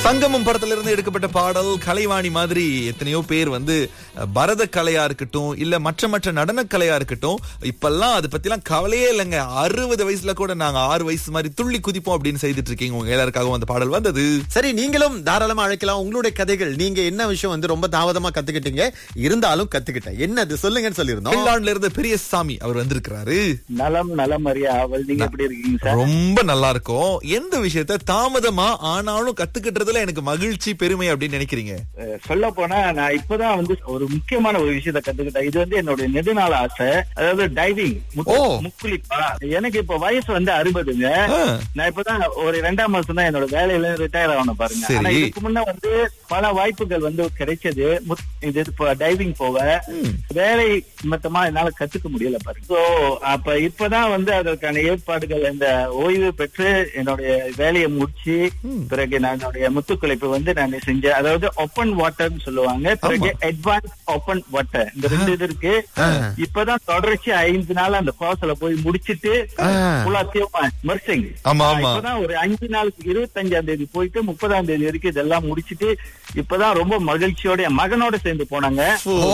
சங்கமம் படத்துல இருந்து எடுக்கப்பட்ட பாடல் கலைவாணி மாதிரி எத்தனையோ பேர் வந்து அஹ், பரத கலையா இருக்கட்டும் இல்ல மற்ற மற்ற நடன கலையா இருக்கட்டும் இப்பெல்லாம் அதை பத்திலாம் கவலையே இல்லைங்க அறுபது வயசுல கூட நாங்க ஆறு வயசு மாதிரி துள்ளி குதிப்போம் அப்படின்னு செய்துட்டு இருக்கீங்க உங்க எல்லாருக்காகவும் அந்த பாடல் வந்தது சரி நீங்களும் தாராளமா அழைக்கலாம் உங்களுடைய கதைகள் நீங்க என்ன விஷயம் வந்து ரொம்ப தாமதமா கத்துக்கிட்டீங்க இருந்தாலும் கத்துக்கிட்டேன் என்னது சொல்லுங்கன்னு சொல்லியிருந்தோம் பிள்ளாண்ல இருந்து பெரிய சாமி அவர் வந்திருக்கிறாரு நலம் நலம் அறிய ஆவல் நீங்க எப்படி இருக்கீங்க சார் ரொம்ப நல்லா இருக்கும் எந்த விஷயத்த தாமதமா ஆனாலும் கத்துக்கிட்டதுல எனக்கு மகிழ்ச்சி பெருமை அப்படின்னு நினைக்கிறீங்க சொல்ல போனா நான் இப்பதான் வந்து ஒரு முக்கியமான ஒரு விஷயத்த கத்துக்கிட்டேன் இது வந்து என்னுடைய நெடுநாள ஆசை அதாவது டைவிங் ஓ. முக்குளிப்பா எனக்கு இப்ப வயசு வந்து அறுபதுங்க ஆ. நான் இப்பதான் ஒரு ரெண்டாம் மாசம் தான் என்னோட வேலையில ரிட்டையர் ஆகணும் பாருங்க சரி. ஆனா இதுக்கு முன்ன வந்து பல வாய்ப்புகள் வந்து கிடைச்சது முத்- இது இப்ப டைவிங் போக வேலை மொத்தமா என்னால கத்துக்க முடியல பாருங்க சோ அப்ப இப்பதான் வந்து அதற்கான ஏற்பாடுகள் இந்த ஓய்வு பெற்று என்னுடைய வேலையை முடிச்சு பிறகு நான் என்னுடைய முத்துக்குழைப்பு வந்து நான் செஞ்சேன் அதாவது ஓப்பன் வாட்டர்னு சொல்லுவாங்க பிறகு அட்வான்ஸ் ஓப்பன் வாட்டர் இந்த ரெண்டு இது இருக்கு இப்பதான் தொடர்ச்சி ஐந்து நாள் அந்த கோர்ஸ்ல போய் முடிச்சிட்டு எல்லாத்தையும் மர்சிங் ஆமா, ஆமா. இப்பதான் ஒரு அஞ்சு நாளுக்கு இருபத்தஞ்சாம் தேதி போயிட்டு முப்பதாம் தேதி வரைக்கும் இதெல்லாம் முடிச்சிட்டு இப்பதான் ரொம்ப மகிழ்ச்சியோட என் மகனோட சேர்ந்து போனாங்க ஓ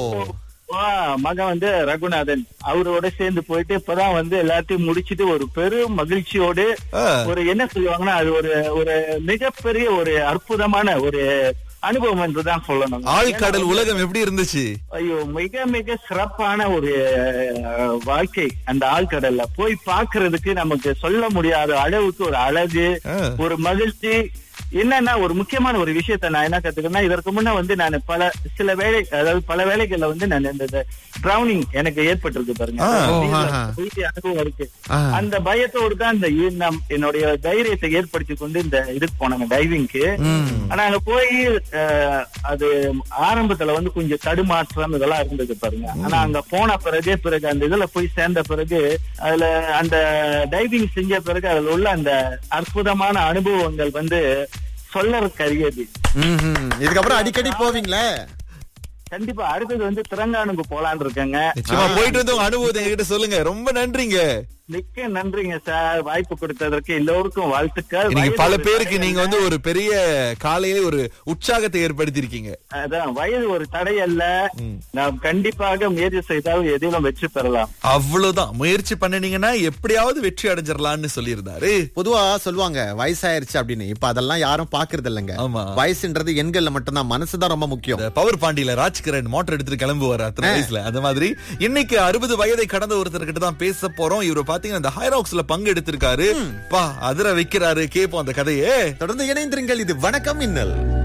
ஆ, மகன் வந்து ரகுநாதன் அவரோட சேர்ந்து போயிட்டு இப்பதான் வந்து எல்லாத்தையும் முடிச்சிட்டு ஒரு பெரும் மகிழ்ச்சியோடு ஆ. ஒரு என்ன சொல்லுவாங்கன்னா அது ஒரு ஒரு மிகப்பெரிய ஒரு அற்புதமான ஒரு அனுபவம் என்றுதான் சொல்லணும் ஆழ்கடல் உலகம் எப்படி இருந்துச்சு ஐயோ மிக மிக சிறப்பான ஒரு அஹ், வாழ்க்கை அந்த ஆழ்கடல்ல போய் பார்க்கிறதுக்கு நமக்கு சொல்ல முடியாத அளவுக்கு ஒரு அழகு ஆ. ஒரு மகிழ்ச்சி என்னன்னா ஒரு முக்கியமான ஒரு விஷயத்த நான் என்ன கத்துக்கிறேன்னா இதற்கு முன்ன வந்து நான் பல சில வேலை அதாவது பல வேலைகள்ல வந்து நான் இந்த ட்ரௌனிங் எனக்கு ஏற்பட்டிருக்கு பாருங்க ஆ. ஓ, நீர்ல ஆஹா. போயிட்டு அனுபவம் இருக்கு ஆ. அந்த பயத்தோடு தான் இந்த ஈ- நம் என்னுடைய தைரியத்தை ஏற்படுத்தி கொண்டு இந்த இதுக்கு போனாங்க டைவிங்க்கு ஆனா அங்க போய் அஹ், அது ஆரம்பத்துல வந்து கொஞ்சம் தடுமாற்றம் இதெல்லாம் இருந்தது பாருங்க ஆனா அங்க போன பிறகு பிறகு அந்த இதுல போய் சேர்ந்த பிறகு அதுல அந்த டைவிங் செஞ்ச பிறகு அதுல உள்ள அந்த அற்புதமான அனுபவங்கள் வந்து சொல்லறதுக்கு அரியது ம்ஹும். இதுக்கப்புறம் அடிக்கடி போவீங்களே கண்டிப்பா அடுத்தது வந்து திரங்கானுக்கு போலான்னு இருக்கேங்க நிச்சயமா போயிட்டு வந்து உங்க அனுபவத்தை என்கிட்ட சொல்லுங்க ரொம்ப நன்றிங்க மிக்க நன்றிங்க சார் வாய்ப்பு கொடுத்ததற்கு எல்லோருக்கும் வாழ்த்துக்கள் நீங்க வயது பல ஒரு பேருக்கு தடை நீங்க அல்ல. வந்து ஒரு பெரிய காலையிலே ஒரு உற்சாகத்தை ஏற்படுத்தி இருக்கீங்க அதான் வயது ஒரு தடை அல்ல நாம் கண்டிப்பாக முயற்சி செய்தால் எதிலும் வெற்றி பெறலாம் அவ்வளவுதான் முயற்சி பண்ணுனீங்கன்னா எப்படியாவது வெற்றி அடைஞ்சிடலாம்னு சொல்லியிருந்தாரு பொதுவா சொல்லுவாங்க வயசாயிருச்சு அப்படின்னு இப்ப அதெல்லாம் யாரும் பாக்குறது இல்லைங்க ஆமா. வயசுன்றது எண்கள்ல மட்டும்தான் மனசுதான் ரொம்ப முக்கியம் இந்த பவர் பாண்டியில ராஜ்கிரண் மோட்டர் எடுத்துட்டு கிளம்புவாரு அத்தனை வயசுல அந்த மாதிரி இன்னைக்கு அறுபது வயதை கடந்த ஒருத்தர்கிட்ட தான் பேச போறோம் இவர் பாத்தீங்கன்னா இந்த ஹைராக்ஸ்ல பங்கு எடுத்திருக்காரு பா அதிர வைக்கிறாரு கேப்போம் அந்த கதையே தொடர்ந்து இணைந்திருங்கள் இது வணக்கம் இன்னல்